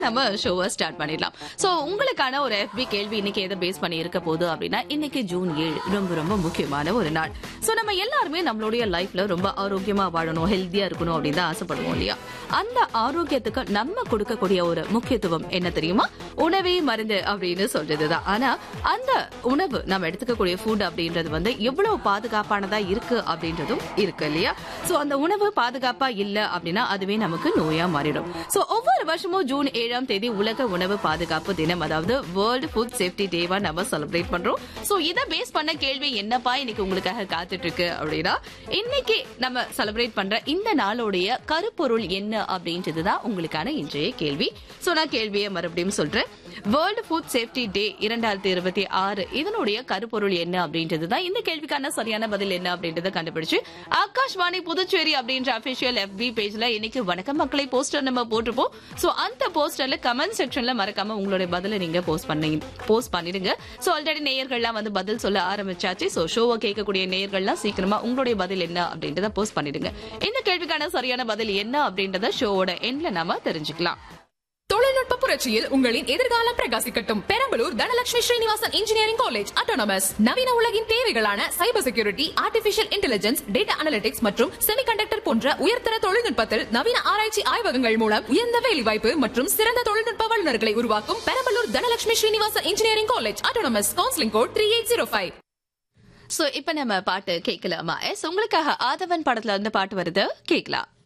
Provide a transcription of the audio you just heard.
நம்ம ஷோவை ஸ்டார்ட் பண்ணிடலாம் சோ உங்களுக்கான ஒரு FB கேள்வி இன்னைக்கு எதை பேஸ் பண்ணி இருக்க போகுது அப்படின்னா இன்னைக்கு ஜூன் ஏழு ரொம்ப ரொம்ப முக்கியமான ஒரு நாள் சோ நம்ம எல்லாருமே நம்மளுடைய லைஃப்ல ரொம்ப ஆரோக்கியமா வாழணும் ஹெல்த்தியா இருக்கணும் அப்படின்னு தான் ஆசைப்படுவோம் இல்லையா அந்த ஆரோக்கியத்துக்கு நம்ம கொடுக்கக்கூடிய ஒரு முக்கியத்துவம் என்ன தெரியுமா உணவே மருந்து அப்படின்னு சொல்றதுதான் ஆனா அந்த உணவு நம்ம எடுத்துக்கக்கூடிய ஃபுட் அப்படின்றது வந்து எவ்வளவு பாதுகாப்பானதா இருக்கு அப்படின்றதும் இருக்கு இல்லையா சோ அந்த உணவு பாதுகாப்பா இல்ல அப்படின்னா அதுவே நமக்கு நோயா மாறிடும் சோ ஒவ்வொரு வருஷமும் ஜூன் ஏழாம் தேதி உலக உணவு பாதுகாப்பு தினம் அதாவது வேர்ல்டு ஃபுட் சேஃப்டி டேவா நம்ம செலிப்ரேட் பண்றோம் சோ இத பேஸ் பண்ண கேள்வி என்னப்பா இன்னைக்கு உங்களுக்காக காத்துட்டு இருக்கு அப்படின்னா இன்னைக்கு நம்ம செலிப்ரேட் பண்ற இந்த நாளுடைய கருப்பொருள் என்ன அப்படின்றதுதான் உங்களுக்கான இன்றைய கேள்வி சோ நான் கேள்வியை மறுபடியும் சொல்றேன் வேர்ல்டு ஃபுட் சேஃப்டி டே இரண்டாயிரத்தி இருபத்தி ஆறு இதனுடைய கருப்பொருள் என்ன அப்படின்றது தான் இந்த கேள்விக்கான சரியான பதில் என்ன அப்படின்றத கண்டுபிடிச்சு ஆகாஷ்வாணி புதுச்சேரி அப்படின்ற அபிஷியல் FB பேஜ்ல இன்னைக்கு வணக்கம் மக்களை போஸ்டர் நம்ம போட்டிருப்போம் சோ அந்த போஸ்டர்ல கமெண்ட் செக்ஷன்ல மறக்காம உங்களுடைய பதில நீங்க போஸ்ட் பண்ணி போஸ்ட் பண்ணிடுங்க சோ ஆல்ரெடி நேயர்கள்லாம் வந்து பதில் சொல்ல ஆரம்பிச்சாச்சு சோ ஷோவை கேட்கக்கூடிய நேயர்கள்லாம் சீக்கிரமா உங்களுடைய பதில் என்ன அப்படின்றத போஸ்ட் பண்ணிடுங்க இந்த கேள்விக்கான சரியான பதில் என்ன அப்படின்றத ஷோவோட எண்ட்ல நாம தெரிஞ்சுக்கலாம் தொழில்நுட்ப புரட்சியில் உங்களின் எதிர்காலம் பிரகாசிக்கட்டும் Perambalur Dhanalakshmi Srinivasan engineering college autonomous நவீன உலகின் தேவைகளான cyber security artificial intelligence data analytics மற்றும் செமிகண்டக்டர் போன்ற உயர்தர தொழில்நுட்பத்தில் நவீன ஆராய்ச்சி ஆய்வகங்கள் மூலம் உயர்ந்த வேலைவாய்ப்பு மற்றும் சிறந்த தொழில்நுட்ப வல்லுநர்களை உருவாக்கும் Perambalur Dhanalakshmi Srinivasan engineering college autonomous counselling code three eight zero five so இப்ப நம்ம பாட்டு கேட்கலாமா எஸ் உங்களுக்காக ஆதவன் படத்துல இருந்து பாட்டு வருது கேட்கலாம்